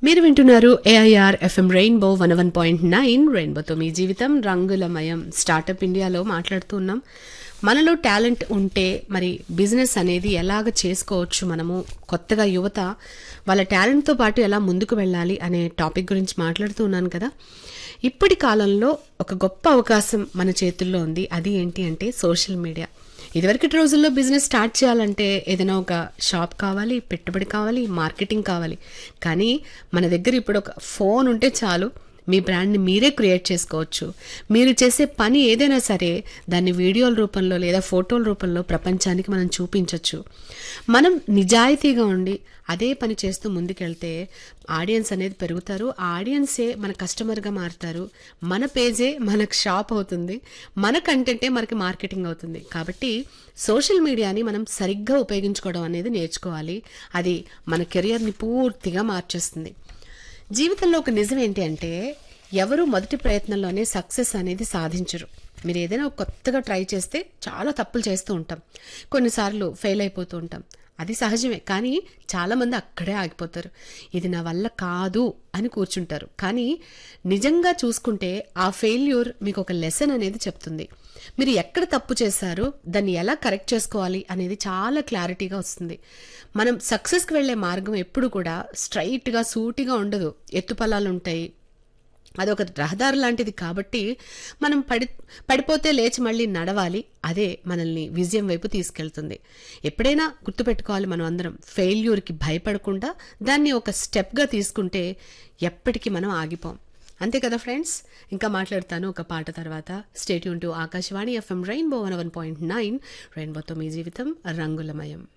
మీరు వింటున్నారు AIR FM rainbow one one point nine రెయిన్బోతో మీ జీవితం రంగులమయం స్టార్టప్ ఇండియాలో మాట్లాడుతున్నాం మనలో టాలెంట్ ఉంటే మరి బిజినెస్ అనేది ఎలాగ చేసుకోవచ్చు మనము కొత్తగా యువత వాళ్ళ టాలెంట్తో పాటు ఎలా ముందుకు వెళ్ళాలి అనే టాపిక్ గురించి మాట్లాడుతూ ఉన్నాను కదా ఇప్పటి కాలంలో ఒక గొప్ప అవకాశం మన చేతుల్లో ఉంది అది ఏంటి అంటే సోషల్ మీడియా ఇదివరకటి రోజుల్లో బిజినెస్ స్టార్ట్ చేయాలంటే ఏదైనా ఒక షాప్ కావాలి పెట్టుబడి కావాలి మార్కెటింగ్ కావాలి కానీ మన దగ్గర ఇప్పుడు ఒక ఫోన్ ఉంటే చాలు మీ బ్రాండ్ని మీరే క్రియేట్ చేసుకోవచ్చు మీరు చేసే పని ఏదైనా సరే దాన్ని వీడియోల రూపంలో లేదా ఫోటోల రూపంలో ప్రపంచానికి మనం చూపించవచ్చు మనం నిజాయితీగా ఉండి అదే పని చేస్తూ ముందుకెళ్తే ఆడియన్స్ అనేది పెరుగుతారు ఆ ఆడియన్సే మన కస్టమర్గా మారుతారు మన పేజే మనకు షాప్ అవుతుంది మన కంటెంటే మనకి మార్కెటింగ్ అవుతుంది కాబట్టి సోషల్ మీడియాని మనం సరిగ్గా ఉపయోగించుకోవడం అనేది నేర్చుకోవాలి అది మన కెరియర్ని పూర్తిగా మార్చేస్తుంది జీవితంలో ఒక నిజం ఏంటి అంటే ఎవరు మొదటి ప్రయత్నంలోనే సక్సెస్ అనేది సాధించరు మీరు ఏదైనా ఒక కొత్తగా ట్రై చేస్తే చాలా తప్పులు చేస్తూ ఉంటాం కొన్నిసార్లు ఫెయిల్ అయిపోతూ ఉంటాం అది సహజమే కానీ చాలామంది అక్కడే ఆగిపోతారు ఇది నా వల్ల కాదు అని కూర్చుంటారు కానీ నిజంగా చూసుకుంటే ఆ ఫెయిల్యూర్ మీకు ఒక లెసన్ అనేది చెప్తుంది మీరు ఎక్కడ తప్పు చేశారు దాన్ని ఎలా కరెక్ట్ చేసుకోవాలి అనేది చాలా క్లారిటీగా వస్తుంది మనం సక్సెస్కి వెళ్ళే మార్గం ఎప్పుడు కూడా స్ట్రైట్గా సూటిగా ఉండదు ఎత్తుపల్లాలు ఉంటాయి అదొక రహదారి లాంటిది కాబట్టి మనం పడి పడిపోతే లేచి మళ్ళీ నడవాలి అదే మనల్ని విజయం వైపు తీసుకెళ్తుంది ఎప్పుడైనా గుర్తుపెట్టుకోవాలి మనం అందరం ఫెయిల్యూర్కి భయపడకుండా దాన్ని ఒక స్టెప్గా తీసుకుంటే ఎప్పటికీ మనం ఆగిపోం అంతే కదా ఫ్రెండ్స్ ఇంకా మాట్లాడతాను ఒక పాట తర్వాత stay tuned to Akashvani FM rainbow one one point nine రెయిన్బోతో మీ జీవితం రంగులమయం